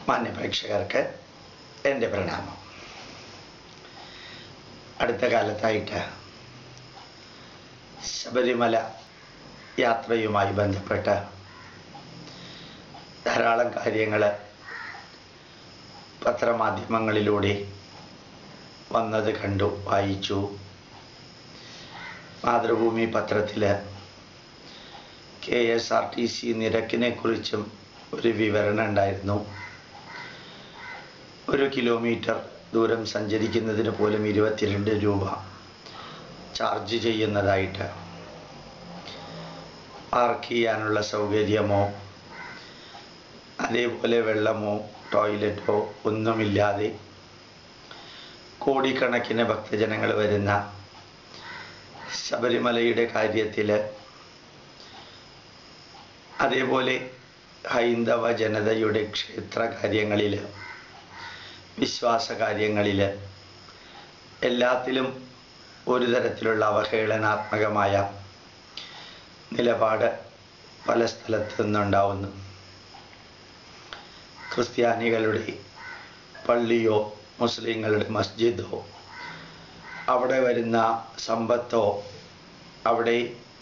മാന്യപ്രേക്ഷകർക്ക് എൻ്റെ പ്രണാമം അടുത്ത കാലത്തായിട്ട് ശബരിമല യാത്രയുമായി ബന്ധപ്പെട്ട് ധാരാളം കാര്യങ്ങൾ പത്രമാധ്യമങ്ങളിലൂടെ വന്നത് കണ്ടു വായിച്ചു മാതൃഭൂമി പത്രത്തിൽ K S R T C നിരക്കിനെ കുറിച്ചും ഒരു വിവരണം ഉണ്ടായിരുന്നു ഒരു കിലോമീറ്റർ ദൂരം സഞ്ചരിക്കുന്നതിന് പോലും ഇരുപത്തിരണ്ട് രൂപ ചാർജ് ചെയ്യുന്നതായിട്ട് പാർക്ക് ചെയ്യാനുള്ള സൗകര്യമോ അതേപോലെ വെള്ളമോ ടോയ്ലറ്റോ ഒന്നുമില്ലാതെ കോടിക്കണക്കിന് ഭക്തജനങ്ങൾ വരുന്ന ശബരിമലയുടെ കാര്യത്തിൽ അതേപോലെ ഹൈന്ദവ ജനതയുടെ ക്ഷേത്ര കാര്യങ്ങളിൽ വിശ്വാസ കാര്യങ്ങളിൽ എല്ലാത്തിലും ഒരു തരത്തിലുള്ള അവഹേളനാത്മകമായ നിലപാട് പല സ്ഥലത്തു നിന്നുണ്ടാവുന്നു ക്രിസ്ത്യാനികളുടെ പള്ളിയോ മുസ്ലിങ്ങളുടെ മസ്ജിദോ അവിടെ വരുന്ന സമ്പത്തോ അവിടെ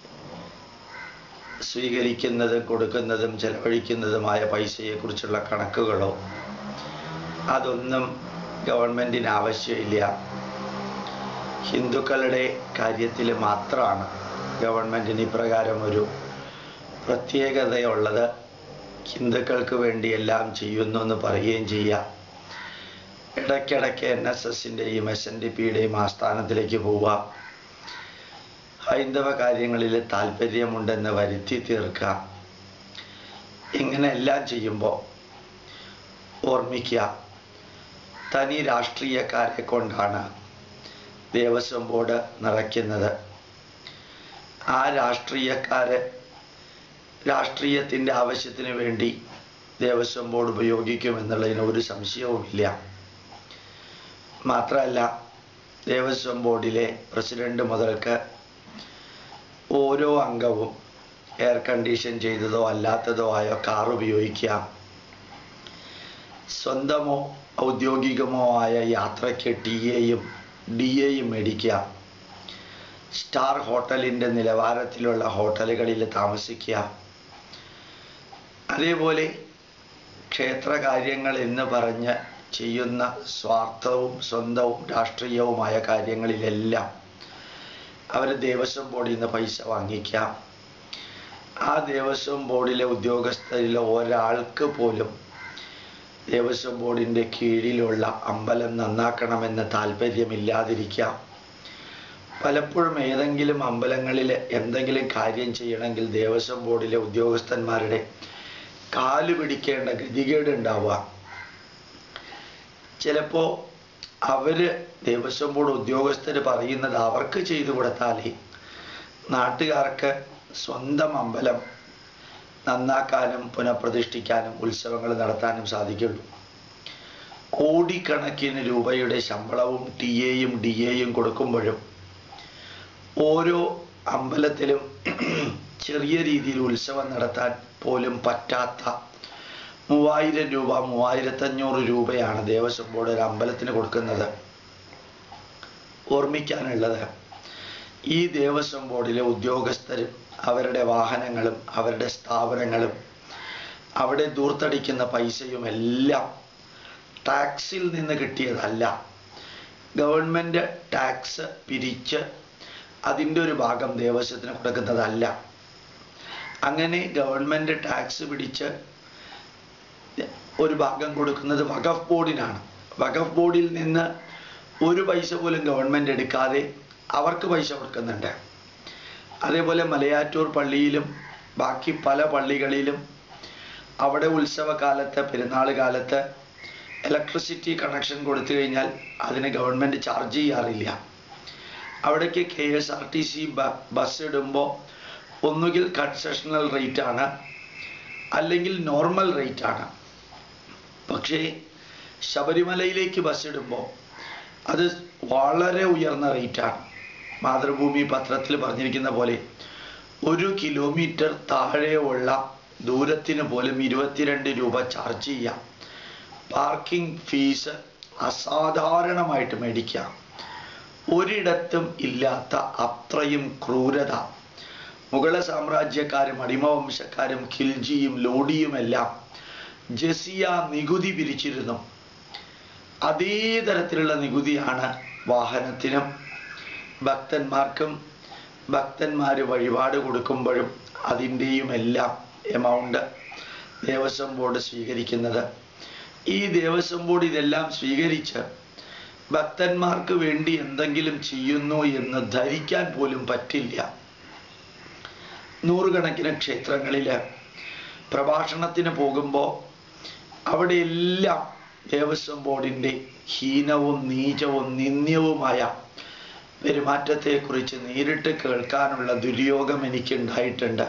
സ്വീകരിക്കുന്നതും കൊടുക്കുന്നതും ചെലവഴിക്കുന്നതുമായ പൈസയെക്കുറിച്ചുള്ള കണക്കുകളോ അതൊന്നും ഗവൺമെൻറ്റിന് ആവശ്യമില്ല ഹിന്ദുക്കളുടെ കാര്യത്തിൽ മാത്രമാണ് ഗവൺമെൻറ്റിന് ഇപ്രകാരം ഒരു പ്രത്യേകതയുള്ളത് ഹിന്ദുക്കൾക്ക് വേണ്ടി എല്ലാം ചെയ്യുന്നു എന്ന് പറയുകയും ചെയ്യാം ഇടയ്ക്കിടയ്ക്ക് എൻ എസ് എസിൻ്റെയും എസ് എൻ ഡി പിയുടെയും ആസ്ഥാനത്തിലേക്ക് പോവുക ഹൈന്ദവ കാര്യങ്ങളിൽ താല്പര്യമുണ്ടെന്ന് വരുത്തി തീർക്കുക ഇങ്ങനെ എല്ലാം ചെയ്യുമ്പോൾ ഓർമ്മിക്കുക തനി രാഷ്ട്രീയക്കാരെ കൊണ്ടാണ് ദേവസ്വം ബോർഡ് നിറയ്ക്കുന്നത് ആ രാഷ്ട്രീയക്കാരെ രാഷ്ട്രീയത്തിൻ്റെ ആവശ്യത്തിന് വേണ്ടി ദേവസ്വം ബോർഡ് ഉപയോഗിക്കുമെന്നുള്ളതിന് ഒരു സംശയവുമില്ല മാത്രമല്ല ദേവസ്വം ബോർഡിലെ പ്രസിഡന്റ് മുതൽക്ക് ഓരോ അംഗവും എയർ കണ്ടീഷൻ ചെയ്തതോ അല്ലാത്തതോ ആയ കാർ ഉപയോഗിക്കാം സ്വന്തമോ ഔദ്യോഗികമോ ആയ യാത്രയ്ക്ക് ടി എയും ഡി എയും മേടിക്കാം സ്റ്റാർ ഹോട്ടലിൻ്റെ നിലവാരത്തിലുള്ള ഹോട്ടലുകളിൽ താമസിക്കുക അതേപോലെ ക്ഷേത്ര കാര്യങ്ങൾ എന്ന് പറഞ്ഞ് ചെയ്യുന്ന സ്വാർത്ഥവും സ്വന്തവും രാഷ്ട്രീയവുമായ കാര്യങ്ങളിലെല്ലാം അവർ ദേവസ്വം ബോർഡിൽ നിന്ന് പൈസ വാങ്ങിക്കാം ആ ദേവസ്വം ബോർഡിലെ ഉദ്യോഗസ്ഥരിൽ ഒരാൾക്ക് പോലും ദേവസ്വം ബോർഡിൻ്റെ കീഴിലുള്ള അമ്പലം നന്നാക്കണമെന്ന് താല്പര്യമില്ലാതിരിക്കാം പലപ്പോഴും ഏതെങ്കിലും അമ്പലങ്ങളിൽ എന്തെങ്കിലും കാര്യം ചെയ്യണമെങ്കിൽ ദേവസ്വം ബോർഡിലെ ഉദ്യോഗസ്ഥന്മാരുടെ കാല് പിടിക്കേണ്ട ഗതികേട് ഉണ്ടാവുക ചിലപ്പോൾ അവര് ദേവസ്വം ബോർഡ് ഉദ്യോഗസ്ഥർ പറയുന്നത് അവർക്ക് ചെയ്തു കൊടുത്താലേ നാട്ടുകാർക്ക് സ്വന്തം അമ്പലം നന്നാക്കാനും പുനഃപ്രതിഷ്ഠിക്കാനും ഉത്സവങ്ങൾ നടത്താനും സാധിക്കുള്ളൂ കോടിക്കണക്കിന് രൂപയുടെ ശമ്പളവും ടി എയും ഡി എയും കൊടുക്കുമ്പോഴും ഓരോ അമ്പലത്തിലും ചെറിയ രീതിയിൽ ഉത്സവം നടത്താൻ പോലും പറ്റാത്ത മൂവായിരം രൂപ മൂവായിരത്തഞ്ഞൂറ് രൂപയാണ് ദേവസ്വം ബോർഡ് ഒരു അമ്പലത്തിന് കൊടുക്കുന്നത് ഓർമ്മിക്കാനുള്ളത് ഈ ദേവസ്വം ബോർഡിലെ ഉദ്യോഗസ്ഥരും അവരുടെ വാഹനങ്ങളും അവരുടെ സ്ഥാപനങ്ങളും അവിടെ ദൂർത്തടിക്കുന്ന പൈസയും എല്ലാം ടാക്സിൽ നിന്ന് കിട്ടിയതല്ല ഗവൺമെൻറ് ടാക്സ് പിരിച്ച് അതിൻ്റെ ഒരു ഭാഗം ദേവസ്വത്തിന് കൊടുക്കുന്നതല്ല അങ്ങനെ ഗവൺമെൻറ് ടാക്സ് പിടിച്ച് ഒരു ഭാഗം കൊടുക്കുന്നത് വഖഫ് ബോർഡിനാണ് വഖഫ് ബോർഡിൽ നിന്ന് ഒരു പൈസ പോലും ഗവൺമെൻറ് എടുക്കാതെ അവർക്ക് പൈസ കൊടുക്കുന്നുണ്ട് അതേപോലെ മലയാറ്റൂർ പള്ളിയിലും ബാക്കി പല പള്ളികളിലും അവിടെ ഉത്സവകാലത്ത് പെരുന്നാൾ കാലത്ത് ഇലക്ട്രിസിറ്റി കണക്ഷൻ കൊടുത്തു കഴിഞ്ഞാൽ അതിന് ഗവൺമെൻറ് ചാർജ് ചെയ്യാറില്ല അവിടേക്ക് K S R T C bus ഇടുമ്പോൾ ഒന്നുകിൽ കൺസെഷണൽ റേറ്റ് ആണ് അല്ലെങ്കിൽ നോർമൽ റേറ്റ് ആണ് പക്ഷേ ശബരിമലയിലേക്ക് ബസ് ഇടുമ്പോൾ അത് വളരെ ഉയർന്ന റേറ്റാണ് മാതൃഭൂമി പത്രത്തിൽ പറഞ്ഞിരിക്കുന്ന പോലെ ഒരു കിലോമീറ്റർ താഴെയുള്ള ദൂരത്തിന് പോലും ഇരുപത്തിരണ്ട് രൂപ ചാർജ് ചെയ്യാം പാർക്കിംഗ് ഫീസ് അസാധാരണമായിട്ട് മേടിക്കാം ഒരിടത്തും ഇല്ലാത്ത അത്രയും ക്രൂരത മുഗള സാമ്രാജ്യക്കാരും അടിമവംശക്കാരും ഖിൽജിയും ലോഡിയുമെല്ലാം ജസിയ നികുതി പിരിച്ചിരുന്നു അതേ തരത്തിലുള്ള നികുതിയാണ് വാഹനത്തിനും ഭക്തന്മാർക്കും ഭക്തന്മാർ വഴിപാട് കൊടുക്കുമ്പോഴും അതിൻ്റെയും എല്ലാം എമൗണ്ട് ദേവസ്വം ബോർഡ് സ്വീകരിക്കുന്നത് ഈ ദേവസ്വം ബോർഡ് ഇതെല്ലാം സ്വീകരിച്ച് ഭക്തന്മാർക്ക് വേണ്ടി എന്തെങ്കിലും ചെയ്യുന്നു എന്ന് ധരിക്കാൻ പോലും പറ്റില്ല നൂറുകണക്കിന് ക്ഷേത്രങ്ങളിൽ പ്രഭാഷണത്തിന് പോകുമ്പോൾ അവിടെയെല്ലാം ദേവസ്വം ബോർഡിൻ്റെ ഹീനവും നീചവും നിന്ദ്യവുമായ പെരുമാറ്റത്തെക്കുറിച്ച് നേരിട്ട് കേൾക്കാനുള്ള ദുര്യോഗം എനിക്കുണ്ടായിട്ടുണ്ട്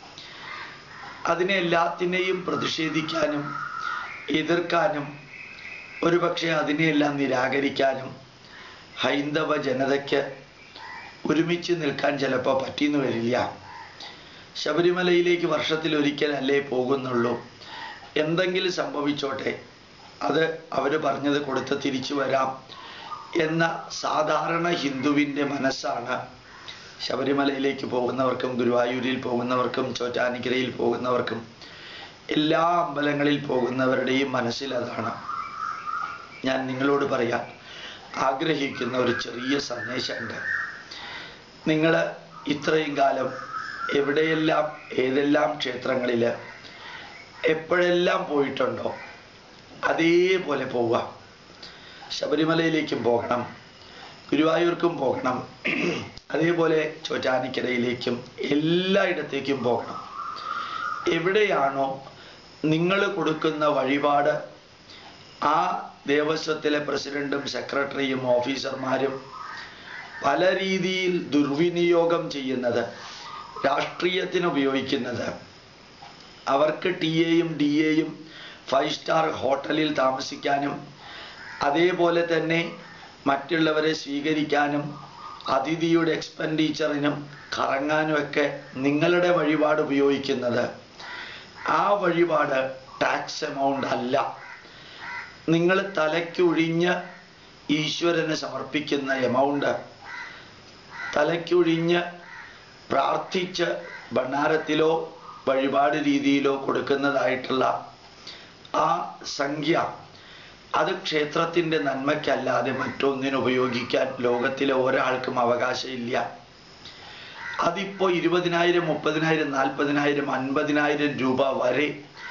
അതിനെ എല്ലാത്തിനെയും പ്രതിഷേധിക്കാനും എതിർക്കാനും ഒരുപക്ഷെ അതിനെയെല്ലാം നിരാകരിക്കാനും ഹൈന്ദവ ജനതയ്ക്ക് ഒരുമിച്ച് നിൽക്കാൻ ചിലപ്പോൾ പറ്റിയെന്ന് വരില്ല ശബരിമലയിലേക്ക് വർഷത്തിൽ ഒരിക്കലല്ലേ പോകുന്നുള്ളൂ എന്തെങ്കിലും സംഭവിച്ചോട്ടെ അത് അവർ പറഞ്ഞത് കൊടുത്ത് തിരിച്ചു വരാം എന്ന സാധാരണ ഹിന്ദുവിൻ്റെ മനസ്സാണ് ശബരിമലയിലേക്ക് പോകുന്നവർക്കും ഗുരുവായൂരിൽ പോകുന്നവർക്കും ചോറ്റാനിക്കരയിൽ പോകുന്നവർക്കും എല്ലാ അമ്പലങ്ങളിൽ പോകുന്നവരുടെയും മനസ്സിൽ അതാണ് ഞാൻ നിങ്ങളോട് പറയാൻ ആഗ്രഹിക്കുന്ന ഒരു ചെറിയ സന്ദേശമുണ്ട് നിങ്ങൾ ഇത്രയും കാലം എവിടെയെല്ലാം ഏതെല്ലാം ക്ഷേത്രങ്ങളിൽ എപ്പോഴെല്ലാം പോയിട്ടുണ്ടോ അതേപോലെ പോവുക ശബരിമലയിലേക്കും പോകണം ഗുരുവായൂർക്കും പോകണം അതേപോലെ ചോറ്റാനിക്കരയിലേക്കും എല്ലായിടത്തേക്കും പോകണം എവിടെയാണോ നിങ്ങൾ കൊടുക്കുന്ന വഴിപാട് ആ ദേവസ്വത്തിലെ പ്രസിഡന്റും സെക്രട്ടറിയും ഓഫീസർമാരും പല രീതിയിൽ ദുർവിനിയോഗം ചെയ്യുന്നത് രാഷ്ട്രീയത്തിന് ഉപയോഗിക്കുന്നത് അവർക്ക് ടി എയും ഡി എയും ഫൈവ് സ്റ്റാർ ഹോട്ടലിൽ താമസിക്കാനും അതേപോലെ തന്നെ മറ്റുള്ളവരെ സ്വീകരിക്കാനും അതിഥിയുടെ എക്സ്പെൻഡിച്ചറിനും കറങ്ങാനുമൊക്കെ നിങ്ങളുടെ വഴിപാട് ഉപയോഗിക്കുന്നത് ആ വഴിപാട് ടാക്സ് എമൗണ്ട് അല്ല നിങ്ങൾ തലയ്ക്കൊഴിഞ്ഞ് ഈശ്വരന് സമർപ്പിക്കുന്ന എമൗണ്ട് തലയ്ക്കൊഴിഞ്ഞ് പ്രാർത്ഥിച്ച് ഭണ്ഡാരത്തിലോ വഴിപാട് രീതിയിലോ കൊടുക്കുന്നതായിട്ടുള്ള ആ സംഖ്യ അത് ക്ഷേത്രത്തിൻ്റെ നന്മയ്ക്കല്ലാതെ മറ്റൊന്നിനും ഉപയോഗിക്കാൻ ലോകത്തിലെ ഒരാൾക്കും അവകാശമില്ല അതിപ്പോൾ ഇരുപതിനായിരം മുപ്പതിനായിരം നാൽപ്പതിനായിരം അൻപതിനായിരം രൂപ വരെ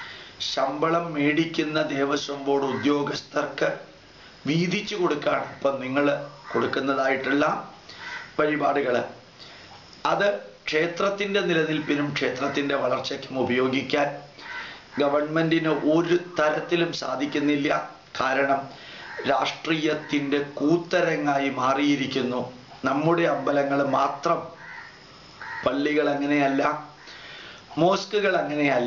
ശമ്പളം മേടിക്കുന്ന ദേവസ്വം ബോർഡ് ഉദ്യോഗസ്ഥർക്ക് വീതിച്ചു കൊടുക്കുകയാണ് ഇപ്പം നിങ്ങൾ കൊടുക്കുന്നതായിട്ടുള്ള വഴിപാടുകൾ അത് ക്ഷേത്രത്തിൻ്റെ നിലനിൽപ്പിനും ക്ഷേത്രത്തിൻ്റെ വളർച്ചയ്ക്കും ഉപയോഗിക്കാൻ ഗവൺമെൻറ്റിന് ഒരു തരത്തിലും സാധിക്കുന്നില്ല കാരണം രാഷ്ട്രീയത്തിൻ്റെ കൂത്തരങ്ങായി മാറിയിരിക്കുന്നു നമ്മുടെ അമ്പലങ്ങൾ മാത്രം പള്ളികൾ അങ്ങനെയല്ല മോസ്കുകൾ അങ്ങനെയല്ല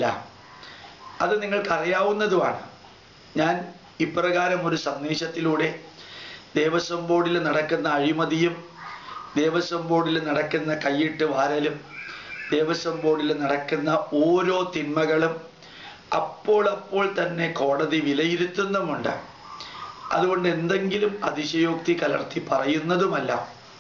അത് നിങ്ങൾക്ക് അറിയാവുന്നതുമാണ് ഞാൻ ഇപ്രകാരം ഒരു സന്ദേശത്തിലൂടെ ദേവസ്വം ബോർഡിൽ നടക്കുന്ന അഴിമതിയും ദേവസ്വം ബോർഡിൽ നടക്കുന്ന കൈയിട്ട് വാരലും ദേവസ്വം ബോർഡിൽ നടക്കുന്ന ഓരോ തിന്മകളും അപ്പോൾ അപ്പോൾ തന്നെ കോടതി വിലയിരുത്തുന്നുമുണ്ട് അതുകൊണ്ട് എന്തെങ്കിലും അതിശയോക്തി കലർത്തി പറയുന്നതുമല്ല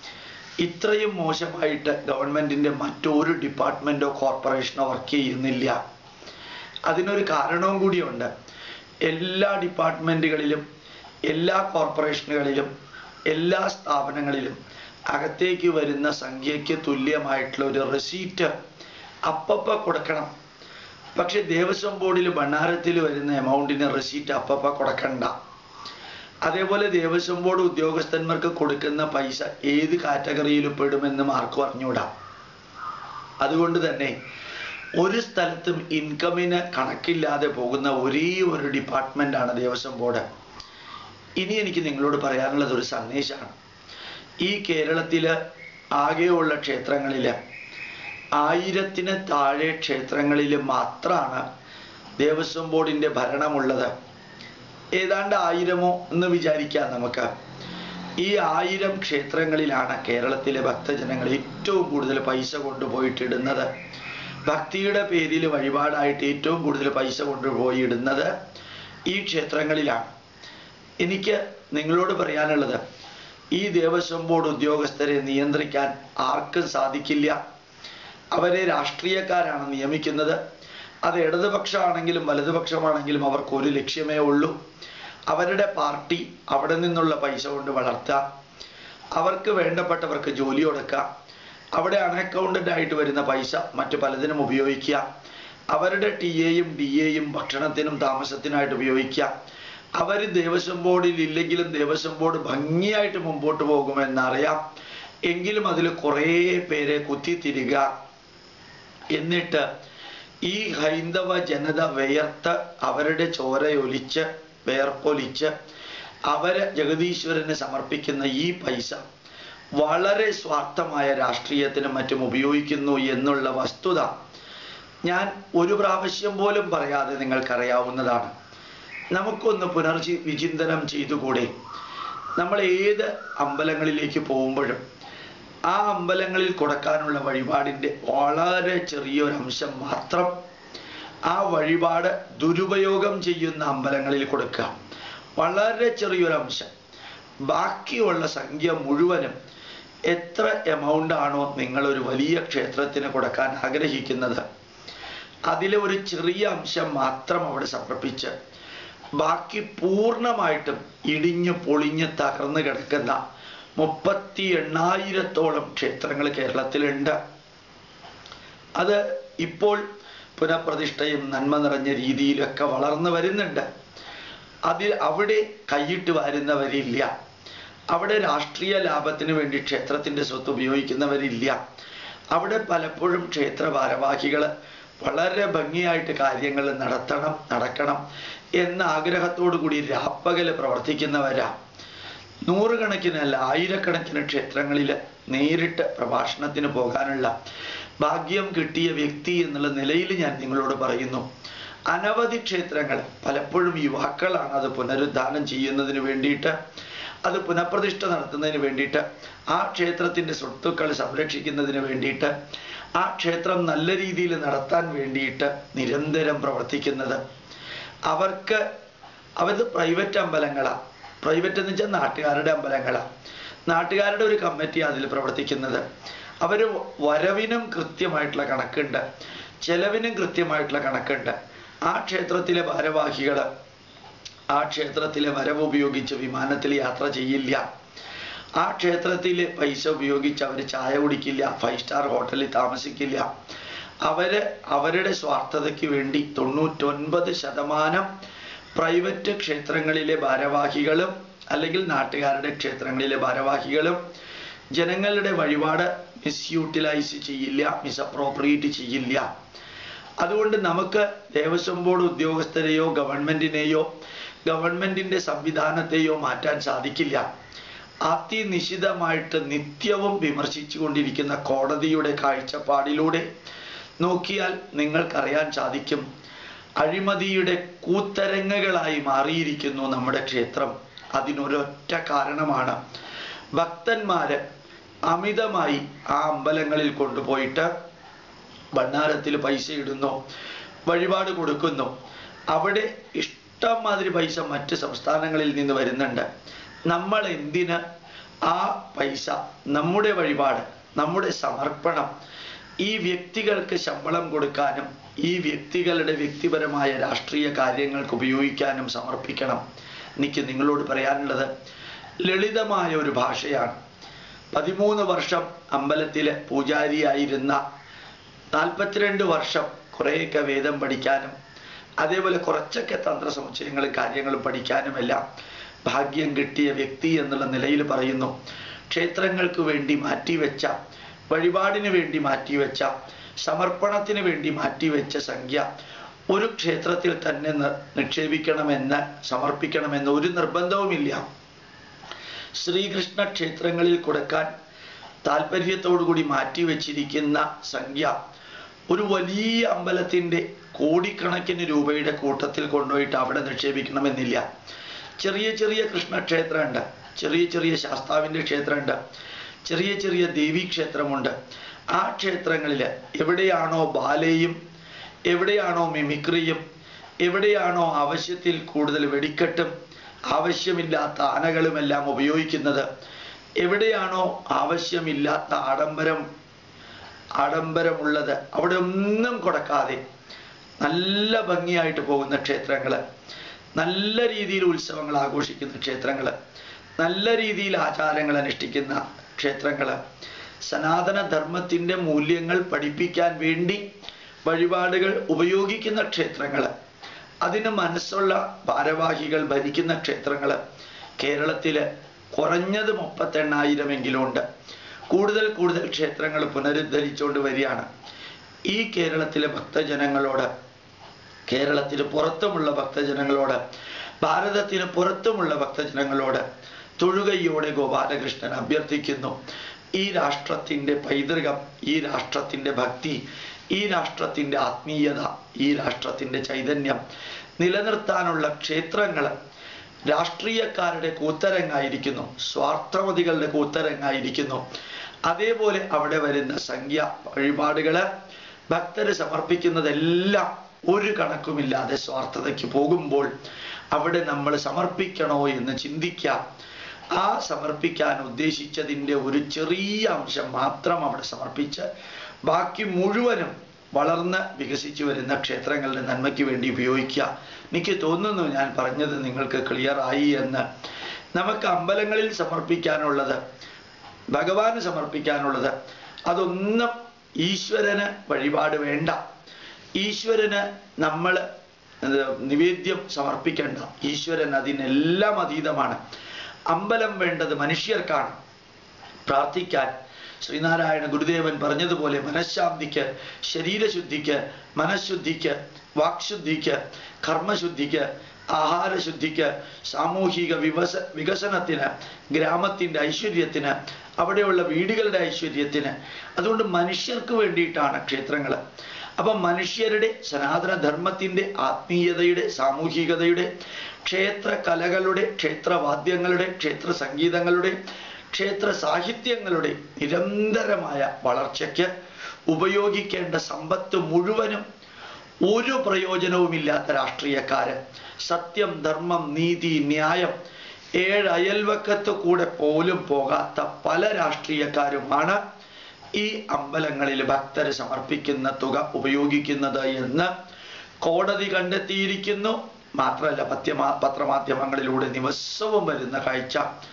ഇത്രയും മോശമായിട്ട് ഗവൺമെന്റിന്റെ മറ്റൊരു ഡിപ്പാർട്ട്മെന്റോ കോർപ്പറേഷനോ വർക്ക് ചെയ്യുന്നില്ല അതിനൊരു കാരണവും കൂടിയുണ്ട് എല്ലാ ഡിപ്പാർട്ട്മെന്റുകളിലും എല്ലാ കോർപ്പറേഷനുകളിലും എല്ലാ സ്ഥാപനങ്ങളിലും അകത്തേക്ക് വരുന്ന സംഖ്യയ്ക്ക് തുല്യമായിട്ടുള്ള ഒരു റെസീറ്റ് അപ്പപ്പ കൊടുക്കണം പക്ഷെ ദേവസ്വം ബോർഡിൽ ഭണ്ഡാരത്തിൽ വരുന്ന എമൗണ്ടിന് റെസീറ്റ് അപ്പപ്പ കൊടുക്കണ്ട അതേപോലെ ദേവസ്വം ബോർഡ് ഉദ്യോഗസ്ഥന്മാർക്ക് കൊടുക്കുന്ന പൈസ ഏത് കാറ്റഗറിയിൽ പെടുമെന്ന് മാർക്ക് പറഞ്ഞുകൂടാ അതുകൊണ്ട് തന്നെ ഒരു സ്ഥലത്തും ഇൻകമിന് കണക്കില്ലാതെ പോകുന്ന ഒരേ ഒരു ഡിപ്പാർട്ട്മെന്റ് ആണ് ദേവസ്വം ബോർഡ് ഇനി എനിക്ക് നിങ്ങളോട് പറയാനുള്ളത് ഒരു സന്ദേശമാണ് ഈ കേരളത്തില് ആകെയുള്ള ക്ഷേത്രങ്ങളില് ആയിരത്തിന് താഴെ ക്ഷേത്രങ്ങളിൽ മാത്രമാണ് ദേവസ്വം ബോർഡിന്റെ ഭരണമുള്ളത് ഏതാണ്ട് ആയിരമോ എന്ന് വിചാരിക്കാം നമുക്ക് ഈ ആയിരം ക്ഷേത്രങ്ങളിലാണ് കേരളത്തിലെ ഭക്തജനങ്ങൾ ഏറ്റവും കൂടുതൽ പൈസ കൊണ്ടുപോയിട്ട് ഇടുന്നത് ഭക്തിയുടെ പേരിൽ വഴിപാടായിട്ട് ഏറ്റവും കൂടുതൽ പൈസ കൊണ്ടുപോയി ഇടുന്നത് ഈ ക്ഷേത്രങ്ങളിലാണ് എനിക്ക് നിങ്ങളോട് പറയാനുള്ളത് ഈ ദേവസ്വം ബോർഡ് ഉദ്യോഗസ്ഥരെ നിയന്ത്രിക്കാൻ ആർക്കും സാധിക്കില്ല അവരെ രാഷ്ട്രീയക്കാരാണ് നിയമിക്കുന്നത് അത് ഇടതുപക്ഷമാണെങ്കിലും വലതുപക്ഷമാണെങ്കിലും അവർക്ക് ഒരു ലക്ഷ്യമേ ഉള്ളൂ അവരുടെ പാർട്ടി അവിടെ നിന്നുള്ള പൈസ കൊണ്ട് വളർത്തുക അവർക്ക് വേണ്ടപ്പെട്ടവർക്ക് ജോലി കൊടുക്കുക അവിടെ അൺഅക്കൗണ്ടൻ്റ് ആയിട്ട് വരുന്ന പൈസ മറ്റു പലതിനും ഉപയോഗിക്കുക അവരുടെ ടി എയും ഡി എയും ഭക്ഷണത്തിനും താമസത്തിനായിട്ട് ഉപയോഗിക്കുക അവർ ദേവസ്വം ബോർഡിൽ ഇല്ലെങ്കിലും ദേവസ്വം ബോർഡ് ഭംഗിയായിട്ട് മുമ്പോട്ട് പോകുമെന്നറിയാം എങ്കിലും അതിൽ കുറേ പേരെ കുത്തിത്തിരിക എന്നിട്ട് ഈ ഹൈന്ദവ ജനത വിയർത്ത് അവരുടെ ചോരയൊലിച്ച് വേർപ്പൊലിച്ച് അവര് ജഗദീശ്വരന് സമർപ്പിക്കുന്ന ഈ പൈസ വളരെ സ്വാർത്ഥമായ രാഷ്ട്രീയത്തിനും മറ്റും ഉപയോഗിക്കുന്നു എന്നുള്ള വസ്തുത ഞാൻ ഒരു പ്രാവശ്യം പോലും പറയാതെ നിങ്ങൾക്കറിയാവുന്നതാണ് നമുക്കൊന്ന് പുനർജി വിചിന്തനം ചെയ്തുകൂടെ നമ്മൾ ഏത് അമ്പലങ്ങളിലേക്ക് പോകുമ്പോഴും ആ അമ്പലങ്ങളിൽ കൊടുക്കാനുള്ള വഴിപാടിൻ്റെ വളരെ ചെറിയൊരംശം മാത്രം ആ വഴിപാട് ദുരുപയോഗം ചെയ്യുന്ന അമ്പലങ്ങളിൽ കൊടുക്കുക വളരെ ചെറിയൊരംശം ബാക്കിയുള്ള സംഖ്യ മുഴുവനും എത്ര എമൗണ്ട് ആണോ നിങ്ങൾ ഒരു വലിയ ക്ഷേത്രത്തിന് കൊടുക്കാൻ ആഗ്രഹിക്കുന്നത് അതിലെ ഒരു ചെറിയ അംശം മാത്രം അവിടെ സമർപ്പിച്ച് ബാക്കി പൂർണ്ണമായിട്ടും ഇടിഞ്ഞു പൊളിഞ്ഞ് തകർന്നു കിടക്കുന്ന മുപ്പത്തി എണ്ണായിരത്തോളം ക്ഷേത്രങ്ങൾ കേരളത്തിലുണ്ട് അത് ഇപ്പോൾ പുനഃപ്രതിഷ്ഠയും നന്മ നിറഞ്ഞ രീതിയിലൊക്കെ വളർന്നു വരുന്നുണ്ട് അതിൽ അവിടെ കൈയിട്ട് വരുന്നവരില്ല അവിടെ രാഷ്ട്രീയ ലാഭത്തിന് വേണ്ടി ക്ഷേത്രത്തിൻ്റെ സ്വത്ത് ഉപയോഗിക്കുന്നവരില്ല അവിടെ പലപ്പോഴും ക്ഷേത്ര ഭാരവാഹികൾ വളരെ ഭംഗിയായിട്ട് കാര്യങ്ങൾ നടത്തണം നടക്കണം എന്ന ആഗ്രഹത്തോടു കൂടി രാപ്പകല് പ്രവർത്തിക്കുന്നവരാ നൂറുകണക്കിനല്ല ആയിരക്കണക്കിന് ക്ഷേത്രങ്ങളിൽ നേരിട്ട് പ്രഭാഷണത്തിന് പോകാനുള്ള ഭാഗ്യം കിട്ടിയ വ്യക്തി എന്നുള്ള നിലയിൽ ഞാൻ നിങ്ങളോട് പറയുന്നു അനവധി ക്ഷേത്രങ്ങൾ പലപ്പോഴും യുവാക്കളാണ് അത് പുനരുദ്ധാനം ചെയ്യുന്നതിന് വേണ്ടിയിട്ട് അത് പുനഃപ്രതിഷ്ഠ നടത്തുന്നതിന് വേണ്ടിയിട്ട് ആ ക്ഷേത്രത്തിൻ്റെ സ്വത്തുക്കൾ സംരക്ഷിക്കുന്നതിന് വേണ്ടിയിട്ട് ആ ക്ഷേത്രം നല്ല രീതിയിൽ നടത്താൻ വേണ്ടിയിട്ട് നിരന്തരം പ്രവർത്തിക്കുന്നത് അവർക്ക് അവത് പ്രൈവറ്റ് അമ്പലങ്ങളാണ് പ്രൈവറ്റ് എന്ന് വെച്ചാൽ നാട്ടുകാരുടെ അമ്പലങ്ങളാണ് നാട്ടുകാരുടെ ഒരു കമ്മിറ്റി അതിൽ പ്രവർത്തിക്കുന്നത് അവർ വരവിനും കൃത്യമായിട്ടുള്ള കണക്കുണ്ട് ചെലവിനും കൃത്യമായിട്ടുള്ള കണക്കുണ്ട് ആ ക്ഷേത്രത്തിലെ ഭാരവാഹികൾ ആ ക്ഷേത്രത്തിലെ വരവ് ഉപയോഗിച്ച് വിമാനത്തിൽ യാത്ര ചെയ്യില്ല ആ ക്ഷേത്രത്തിലെ പൈസ ഉപയോഗിച്ച് അവർ ചായ കുടിക്കില്ല ഫൈവ് സ്റ്റാർ ഹോട്ടലിൽ താമസിക്കില്ല അവര് അവരുടെ സ്വാർത്ഥതയ്ക്ക് വേണ്ടി തൊണ്ണൂറ്റൊൻപത് ശതമാനം പ്രൈവറ്റ് ക്ഷേത്രങ്ങളിലെ ഭാരവാഹികളും അല്ലെങ്കിൽ നാട്ടുകാരുടെ ക്ഷേത്രങ്ങളിലെ ഭാരവാഹികളും ജനങ്ങളുടെ വഴിപാട് മിസ്യൂട്ടിലൈസ് ചെയ്യില്ല മിസ്അപ്രോപ്രിയേറ്റ് ചെയ്യില്ല അതുകൊണ്ട് നമുക്ക് ദേവസ്വം ബോർഡ് ഉദ്യോഗസ്ഥരെയോ ഗവൺമെന്റിനെയോ ഗവൺമെന്റിന്റെ സംവിധാനത്തെയോ മാറ്റാൻ സാധിക്കില്ല അതിനിശിതമായിട്ട് നിത്യവും വിമർശിച്ചു കൊണ്ടിരിക്കുന്ന കോടതിയുടെ കാഴ്ചപ്പാടിലൂടെ നോക്കിയാൽ നിങ്ങൾക്കറിയാൻ സാധിക്കും അഴിമതിയുടെ കൂത്തരങ്ങുകളായി മാറിയിരിക്കുന്നു നമ്മുടെ ക്ഷേത്രം അതിനൊരൊറ്റ കാരണമാണ് ഭക്തന്മാര് അമിതമായി ആ അമ്പലങ്ങളിൽ കൊണ്ടുപോയിട്ട് ഭണ്ഡാരത്തിൽ പൈസ ഇടുന്നു വഴിപാട് കൊടുക്കുന്നു അവിടെ ഇഷ്ടം മാതിരി പൈസ മറ്റ് സംസ്ഥാനങ്ങളിൽ നിന്ന് വരുന്നുണ്ട് നമ്മൾ എന്തിന് ആ പൈസ നമ്മുടെ വഴിപാട് നമ്മുടെ സമർപ്പണം ഈ വ്യക്തികൾക്ക് ശമ്പളം കൊടുക്കാനും ഈ വ്യക്തികളുടെ വ്യക്തിപരമായ രാഷ്ട്രീയ കാര്യങ്ങൾക്ക് ഉപയോഗിക്കാനും സമർപ്പിക്കണം എനിക്ക് നിങ്ങളോട് പറയാനുള്ളത് ലളിതമായ ഒരു ഭാഷയാണ് പതിമൂന്ന് വർഷം അമ്പലത്തിലെ പൂജാരിയായിരുന്ന നാൽപ്പത്തിരണ്ട് വർഷം കുറേയൊക്കെ വേദം പഠിക്കാനും അതേപോലെ കുറച്ചൊക്കെ തന്ത്ര സമുച്ചയങ്ങളും കാര്യങ്ങളും പഠിക്കാനുമെല്ലാം ഭാഗ്യം കിട്ടിയ വ്യക്തി എന്നുള്ള നിലയിൽ പറയുന്നു ക്ഷേത്രങ്ങൾക്ക് വേണ്ടി മാറ്റിവെച്ച വഴിപാടിന് വേണ്ടി മാറ്റിവെച്ച സമർപ്പണത്തിന് വേണ്ടി മാറ്റിവെച്ച സംഖ്യ ഒരു ക്ഷേത്രത്തിൽ തന്നെ നി- നിക്ഷേപിക്കണമെന്ന് സമർപ്പിക്കണമെന്ന് ഒരു നിർബന്ധവുമില്ല ശ്രീകൃഷ്ണ ക്ഷേത്രങ്ങളിൽ കൊടുക്കാൻ താല്പര്യത്തോടുകൂടി മാറ്റിവെച്ചിരിക്കുന്ന സംഖ്യ ഒരു വലിയ അമ്പലത്തിൻ്റെ കോടിക്കണക്കിന് രൂപയുടെ കൂട്ടത്തിൽ കൊണ്ടുപോയിട്ട് അവിടെ നിക്ഷേപിക്കണമെന്നില്ല ചെറിയ ചെറിയ കൃഷ്ണക്ഷേത്രമുണ്ട് ചെറിയ ചെറിയ ശാസ്താവിൻ്റെ ക്ഷേത്രമുണ്ട് ചെറിയ ചെറിയ ദേവീക്ഷേത്രമുണ്ട് ആ ക്ഷേത്രങ്ങളിൽ എവിടെയാണോ ബാലയും എവിടെയാണോ മിമിക്രിയും എവിടെയാണോ ആവശ്യത്തിൽ കൂടുതൽ വെടിക്കെട്ടും ആവശ്യമില്ലാത്ത ആനകളുമെല്ലാം ഉപയോഗിക്കുന്നത് എവിടെയാണോ ആവശ്യമില്ലാത്ത ആഡംബരം ആഡംബരമുള്ളത് അവിടെ ഒന്നും കൊടുക്കാതെ നല്ല ഭംഗിയായിട്ട് പോകുന്ന ക്ഷേത്രങ്ങൾ നല്ല രീതിയിൽ ഉത്സവങ്ങൾ ആഘോഷിക്കുന്ന ക്ഷേത്രങ്ങൾ നല്ല രീതിയിൽ ആചാരങ്ങൾ അനുഷ്ഠിക്കുന്ന ക്ഷേത്രങ്ങൾ സനാതന ധർമ്മത്തിൻ്റെ മൂല്യങ്ങൾ പഠിപ്പിക്കാൻ വേണ്ടി വഴിപാടുകൾ ഉപയോഗിക്കുന്ന ക്ഷേത്രങ്ങൾ അതിന് മനസ്സുള്ള ഭാരവാഹികൾ ഭരിക്കുന്ന ക്ഷേത്രങ്ങൾ കേരളത്തിൽ കുറഞ്ഞത് മുപ്പത്തെണ്ണായിരമെങ്കിലും ഉണ്ട് കൂടുതൽ കൂടുതൽ ക്ഷേത്രങ്ങൾ പുനരുദ്ധരിച്ചുകൊണ്ട് വരികയാണ് ഈ കേരളത്തിലെ ഭക്തജനങ്ങളോട് കേരളത്തിന് പുറത്തുമുള്ള ഭക്തജനങ്ങളോട് ഭാരതത്തിന് പുറത്തുമുള്ള ഭക്തജനങ്ങളോട് തൊഴുകയോടെ ഗോപാലകൃഷ്ണൻ അഭ്യർത്ഥിക്കുന്നു ഈ രാഷ്ട്രത്തിൻ്റെ പൈതൃകം ഈ രാഷ്ട്രത്തിൻ്റെ ഭക്തി ഈ രാഷ്ട്രത്തിൻ്റെ ആത്മീയത ഈ രാഷ്ട്രത്തിൻ്റെ ചൈതന്യം നിലനിർത്താനുള്ള ക്ഷേത്രങ്ങൾ രാഷ്ട്രീയക്കാരുടെ കൂത്തരങ്ങായിരിക്കുന്നു സ്വാർത്ഥമതികളുടെ കൂത്തരങ്ങായിരിക്കുന്നു അതേപോലെ അവിടെ വരുന്ന സംഖ്യ വഴിപാടുകള് ഭക്തര് സമർപ്പിക്കുന്നതെല്ലാം ഒരു കണക്കുമില്ലാതെ സ്വാർത്ഥതയ്ക്ക് പോകുമ്പോൾ അവിടെ നമ്മൾ സമർപ്പിക്കണോ എന്ന് ചിന്തിക്കാം ആ സമർപ്പിക്കാൻ ഉദ്ദേശിച്ചതിൻ്റെ ഒരു ചെറിയ അംശം മാത്രം അവിടെ സമർപ്പിച്ച് ബാക്കി മുഴുവനും വളർന്ന് വികസിച്ചു വരുന്ന ക്ഷേത്രങ്ങളുടെ നന്മയ്ക്ക് വേണ്ടി ഉപയോഗിക്കുക എനിക്ക് തോന്നുന്നു ഞാൻ പറഞ്ഞത് നിങ്ങൾക്ക് ക്ലിയർ ആയി എന്ന് നമുക്ക് അമ്പലങ്ങളിൽ സമർപ്പിക്കാനുള്ളത് ഭഗവാന് സമർപ്പിക്കാനുള്ളത് അതൊന്നും ഈശ്വരന് വഴിപാട് വേണ്ട ഈശ്വരന് നമ്മൾ നിവേദ്യം സമർപ്പിക്കേണ്ട ഈശ്വരൻ അതിനെല്ലാം അതീതമാണ് അമ്പലം വേണ്ടത് മനുഷ്യർക്കാണ് പ്രാർത്ഥിക്കാൻ ശ്രീനാരായണ ഗുരുദേവൻ പറഞ്ഞതുപോലെ മനഃശാന്തിക്ക് ശരീരശുദ്ധിക്ക് മനഃശുദ്ധിക്ക് വാക്ശുദ്ധിക്ക് കർമ്മശുദ്ധിക്ക് ആഹാരശുദ്ധിക്ക് സാമൂഹിക വിവസ വികസനത്തിന് ഗ്രാമത്തിൻ്റെ ഐശ്വര്യത്തിന് അവിടെയുള്ള വീടുകളുടെ ഐശ്വര്യത്തിന് അതുകൊണ്ട് മനുഷ്യർക്ക് വേണ്ടിയിട്ടാണ് ക്ഷേത്രങ്ങൾ അപ്പം മനുഷ്യരുടെ സനാതന ധർമ്മത്തിൻ്റെ ആത്മീയതയുടെ സാമൂഹികതയുടെ ക്ഷേത്ര കലകളുടെ ക്ഷേത്രവാദ്യങ്ങളുടെ ക്ഷേത്ര സംഗീതങ്ങളുടെ ക്ഷേത്ര സാഹിത്യങ്ങളുടെ നിരന്തരമായ വളർച്ചയ്ക്ക് ഉപയോഗിക്കേണ്ട സമ്പത്ത് മുഴുവനും ഒരു പ്രയോജനവുമില്ലാത്ത രാഷ്ട്രീയക്കാര് സത്യം ധർമ്മം നീതി ന്യായം ഏഴ് അയൽവക്കത്ത് കൂടെ പോലും പോകാത്ത പല രാഷ്ട്രീയക്കാരുമാണ് ഈ അമ്പലങ്ങളിൽ ഭക്തര് സമർപ്പിക്കുന്ന തുക ഉപയോഗിക്കുന്നത് എന്ന് കോടതി കണ്ടെത്തിയിരിക്കുന്നു മാത്രമല്ല പത്യമാ പത്രമാധ്യമങ്ങളിലൂടെ ദിവസവും വരുന്ന കാഴ്ച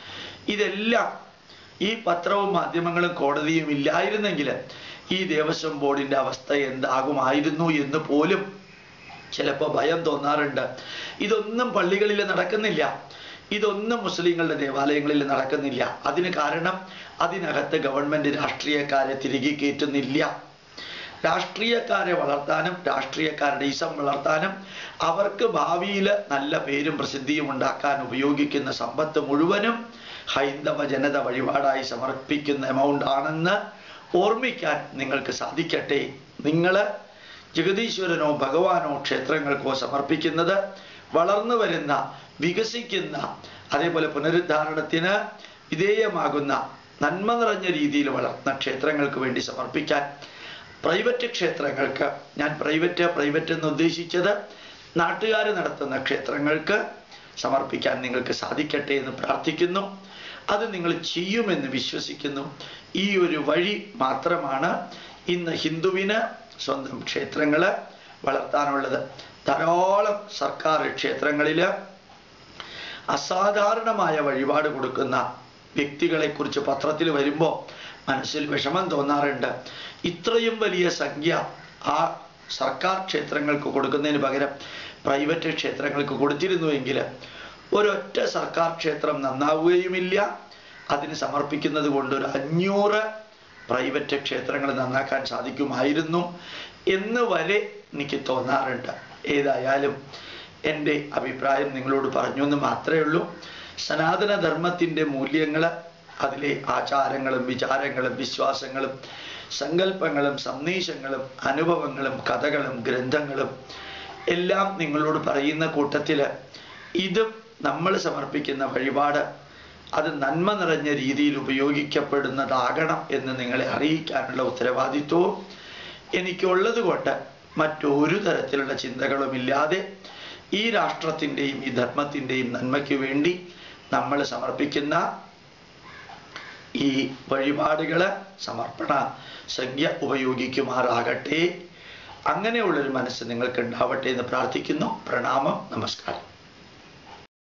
ഇതെല്ലാം ഈ പത്രവും മാധ്യമങ്ങളും കോടതിയും ഇല്ലായിരുന്നെങ്കിൽ ഈ ദേവസ്വം ബോർഡിന്റെ അവസ്ഥ എന്താകുമായിരുന്നു എന്ന് പോലും ചിലപ്പോൾ ഭയം തോന്നാറുണ്ട് ഇതൊന്നും പള്ളികളിൽ നടക്കുന്നില്ല ഇതൊന്നും മുസ്ലിങ്ങളുടെ ദേവാലയങ്ങളിൽ നടക്കുന്നില്ല അതിന് കാരണം അതിനകത്ത് ഗവൺമെന്റ് രാഷ്ട്രീയക്കാരെ തിരികെ കയറ്റുന്നില്ല രാഷ്ട്രീയക്കാരെ വളർത്താനും രാഷ്ട്രീയക്കാരുടെ ഇസം വളർത്താനും അവർക്ക് ഭാവിയിൽ നല്ല പേരും പ്രസിദ്ധിയും ഉണ്ടാക്കാൻ ഉപയോഗിക്കുന്ന സമ്പത്ത് മുഴുവനും ഹൈന്ദവ ജനത വഴിപാടായി സമർപ്പിക്കുന്ന എമൗണ്ട് ആണെന്ന് ഓർമ്മിക്കാൻ നിങ്ങൾക്ക് സാധിക്കട്ടെ നിങ്ങൾ ജഗതീശ്വരനോ ഭഗവാനോ ക്ഷേത്രങ്ങൾക്കോ സമർപ്പിക്കുന്നത് വളർന്നു വരുന്ന വികസിക്കുന്ന അതേപോലെ പുനരുദ്ധാരണത്തിന് വിധേയമാകുന്ന നന്മ നിറഞ്ഞ രീതിയിൽ വളർന്ന ക്ഷേത്രങ്ങൾക്ക് വേണ്ടി സമർപ്പിക്കാൻ പ്രൈവറ്റ് ക്ഷേത്രങ്ങൾക്ക് ഞാൻ പ്രൈവറ്റ് പ്രൈവറ്റ് എന്ന് ഉദ്ദേശിച്ചത് നാട്ടുകാർ നടത്തുന്ന ക്ഷേത്രങ്ങൾക്ക് സമർപ്പിക്കാൻ നിങ്ങൾക്ക് സാധിക്കട്ടെ എന്ന് പ്രാർത്ഥിക്കുന്നു അത് നിങ്ങൾ ചെയ്യുമെന്ന് വിശ്വസിക്കുന്നു ഈ ഒരു വഴി മാത്രമാണ് ഇന്ന് ഹിന്ദുവിന് സ്വന്തം ക്ഷേത്രങ്ങൾ വളർത്താനുള്ളത് ധാരാളം സർക്കാർ ക്ഷേത്രങ്ങളിൽ അസാധാരണമായ വഴിപാട് കൊടുക്കുന്ന വ്യക്തികളെ കുറിച്ച് പത്രത്തിൽ വരുമ്പോൾ മനസ്സിൽ വിഷമം തോന്നാറുണ്ട് ഇത്രയും വലിയ സംഖ്യ ആ സർക്കാർ ക്ഷേത്രങ്ങൾക്ക് കൊടുക്കുന്നതിന് പകരം പ്രൈവറ്റ് ക്ഷേത്രങ്ങൾക്ക് കൊടുത്തിരുന്നുവെങ്കിൽ ഒരൊറ്റ സർക്കാർ ക്ഷേത്രം നന്നാവുകയുമില്ല അതിന് സമർപ്പിക്കുന്നത് കൊണ്ട് ഒരു അഞ്ഞൂറ് പ്രൈവറ്റ് ക്ഷേത്രങ്ങൾ നന്നാക്കാൻ സാധിക്കുമായിരുന്നു എന്ന് വരെ എനിക്ക് തോന്നാറുണ്ട് ഏതായാലും എൻ്റെ അഭിപ്രായം നിങ്ങളോട് പറഞ്ഞു എന്ന് മാത്രമേ ഉള്ളൂ സനാതന ധർമ്മത്തിൻ്റെ മൂല്യങ്ങൾ അതിലെ ആചാരങ്ങളും വിചാരങ്ങളും വിശ്വാസങ്ങളും സങ്കല്പങ്ങളും സന്ദേശങ്ങളും അനുഭവങ്ങളും കഥകളും ഗ്രന്ഥങ്ങളും എല്ലാം നിങ്ങളോട് പറയുന്ന കൂട്ടത്തിൽ ഇതും നമ്മൾ സമർപ്പിക്കുന്ന വഴിപാട് അത് നന്മ നിറഞ്ഞ രീതിയിൽ ഉപയോഗിക്കപ്പെടുന്നതാകണം എന്ന് നിങ്ങളെ അറിയിക്കാനുള്ള ഉത്തരവാദിത്വവും എനിക്കുള്ളത് കൊണ്ട് മറ്റൊരു തരത്തിലുള്ള ചിന്തകളുമില്ലാതെ ഈ രാഷ്ട്രത്തിൻ്റെയും ഈ ധർമ്മത്തിൻ്റെയും നന്മയ്ക്ക് വേണ്ടി നമ്മൾ സമർപ്പിക്കുന്ന ഈ വഴിപാടുകൾ സമർപ്പണ സംഖ്യ ഉപയോഗിക്കുമാറാകട്ടെ അങ്ങനെയുള്ളൊരു മനസ്സ് നിങ്ങൾക്ക് ഉണ്ടാവട്ടെ എന്ന് പ്രാർത്ഥിക്കുന്നു പ്രണാമം നമസ്കാരം